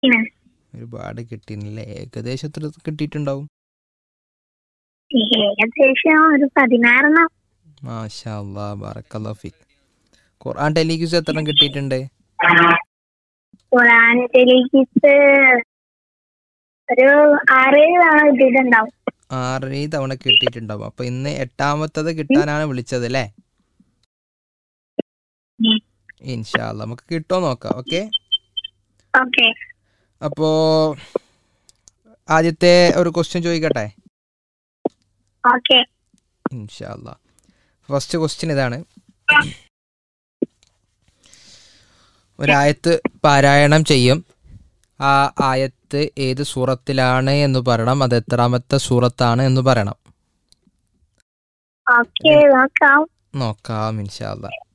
പിന്നെ ഒരുപാട് കിട്ടിയില്ലേ ഏകദേശം എത്ര കിട്ടിയിട്ടുണ്ടാവും ഏകദേശം ഒരു പതിനാറെണ്ണം മാഷാ അല്ലാ ബറക്കല്ലാ ഫിക് ഖുർആൻ ടെലിക്യൂസ് എത്ര എണ്ണം കിട്ടിയിട്ടുണ്ട് ഖുറാൻ ടെലിഗിസ് ഒരു ആറേഴ് തവണ കിട്ടിയിട്ടുണ്ടാവും ആറേ തവണ കിട്ടിയിട്ടുണ്ടാവും അപ്പൊ ഇന്ന് എട്ടാമത്തത് കിട്ടാനാണ് വിളിച്ചത് അല്ലേ ഉം. ഇൻഷാ അല്ലാ നമുക്ക് കിട്ടുമോ നോക്കാം ഓക്കെ ഓക്കെ അപ്പോ ആദ്യത്തെ ഒരു ക്വസ്റ്റ്യൻ ചോദിക്കട്ടെ ഓക്കെ ഇൻഷാ അല്ലാ ഫസ്റ്റ് ക്വസ്റ്റ്യൻ ഇതാണ് ഒരായത്ത് പാരായണം ചെയ്യും ആ ആയത്ത് ഏത് സൂറത്തിലാണ് എന്ന് പറയണം അത് എത്രാമത്തെ സൂറത്താണ് എന്ന് പറയണം ഓക്കെ നോക്കാം നോക്കാം ഇൻഷാ അല്ലാ